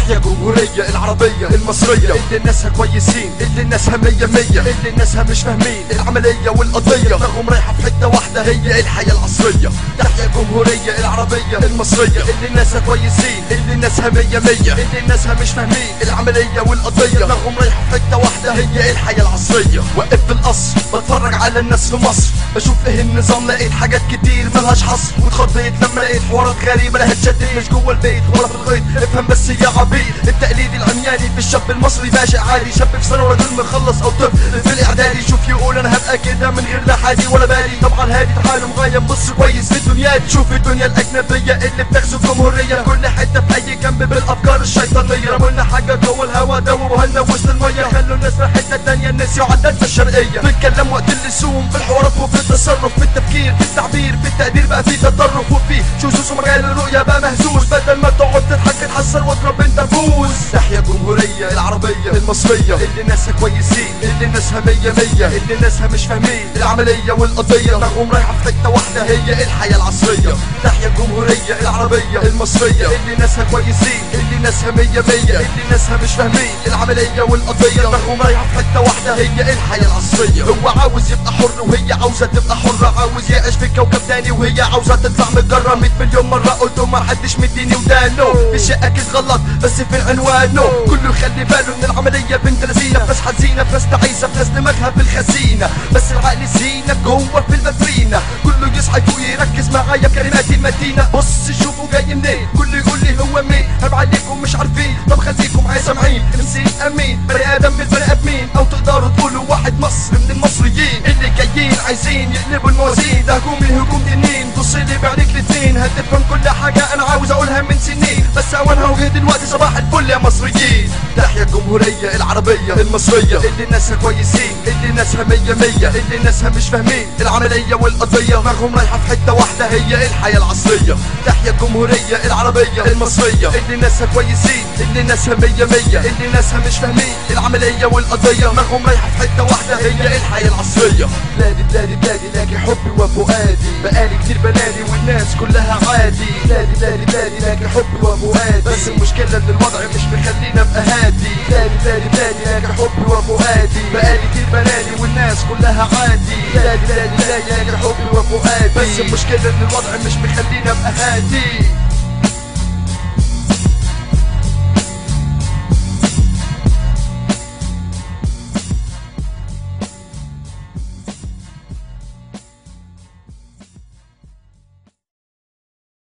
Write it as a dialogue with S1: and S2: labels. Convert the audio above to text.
S1: تحيا الجمهورية العربية المصرية اللي ناسها كويسين اللي ناسها مية مية اللي ناسها مش فاهمين العملية والقضية دماغهم رايحة في حتة واحدة هي الحياة العصرية تحيا الجمهورية العربية المصرية اللي ناسها كويسين اللي ناسها مية مية اللي ناسها مش فاهمين العملية والقضية دماغهم رايحة في حتة واحدة هي الحياة العصرية واقف في القصر بتفرج على الناس في مصر بشوف ايه النظام لقيت حاجات كتير ملهاش حصر واتخضيت لما لقيت حوارات غريبة لها تشدد مش جوه البيت ولا في الغيط افهم بس يا عبيد التقليد العمياني في الشاب المصري ده شيء عادي شاب في ثانوي راجل مخلص او طفل في الاعدادي شوف يقول انا هبقى كده من غير لا حادي ولا بالي طبعا هادي تعالى مغيب بص كويس في الدنيا دي شوف الدنيا الاجنبيه اللي بتغزو الجمهوريه كل حته في اي جنب بالافكار الشيطانيه رمولنا حاجه جوه الهوا دوبوها لنا وسط الميه خلوا الناس في حته تانيه الناس عاداتنا الشرقيه بنتكلم وقت اللزوم في الحوارات وفي التصرف في التفكير في التعبير في التقدير بقى في تطرف وفي شذوذ ومجال الرؤيه بقى مهزوز بدل ما تقعد تضحك تتحسر واضرب انت فوز تحيا الجمهوريه العربيه المصريه اللي ناسها كويسين اللي ناسها مية مية اللي ناسها مش فاهمين العمليه والقضيه دماغهم رايحه في حته واحده هي الحياه العصريه تحيا الجمهوريه العربيه المصريه اللي ناسها كويسين اللي ناسها مية مية اللي ناسها مش فاهمين العمليه والقضيه دماغهم رايحه في حته واحده هي الحياه العصريه هو عاوز يبقى حر وهي عاوزه تبقى حره عاوز يعيش في كوكب تاني وهي عاوزه تطلع متجرة 100 مليون مره قلت ما حدش مديني ودانه الشيء اكيد غلط بس في العنوان نو كله يخلي باله ان العمليه بنت لذينه في ناس حزينه في ناس تعيسه في ناس دماغها في الخزينه بس العقل زينه جوه في الفاترينا كله يصحى فوق يركز معايا بكلماتي المتينه بص شوفوا جاي منين كله يقول لي هو مين هب عليكم مش عارفين طب خليكم معايا سامعين امسي امين بني ادم من بني ادمين او تقدروا تقولوا واحد مصر من المصريين اللي جايين عايزين يقلبوا الموازين ده هجوم هجوم تنين بص لي بعينيك الاتنين هتفهم كل حاجه انا عاوز اقولها من سنين بس اوانها وجه دلوقتي صباح الفل يا مصريين تحيا الجمهوريه العربيه المصريه اللي ناسها كويسين اللي ناسها مية مية اللي ناسها مش فاهمين العمليه والقضيه دماغهم رايحه في حته واحده هي الحياه العصريه تحيا الجمهوريه العربيه المصريه اللي ناسها كويسين اللي ناسها مية مية اللي ناسها مش فاهمين العمليه والقضيه دماغهم رايحه في حته واحده هي الحياه العصريه بلادي بلادي بلادي لاقي حبي وفؤادي بقالي كتير بنادي والناس كلها عادي بلادي بلادي بلادي لاقي حبي وفؤادي بس المشكله ان الوضع مش مخلينا ابقى هادي بلادي بلادي بلادي لاقي حبي وفؤادي بقالي كتير بنادي والناس كلها عادي بلادي بلادي بلادي لاقي حبي وفؤادي بس المشكله ان الوضع مش مخلينا ابقى هادي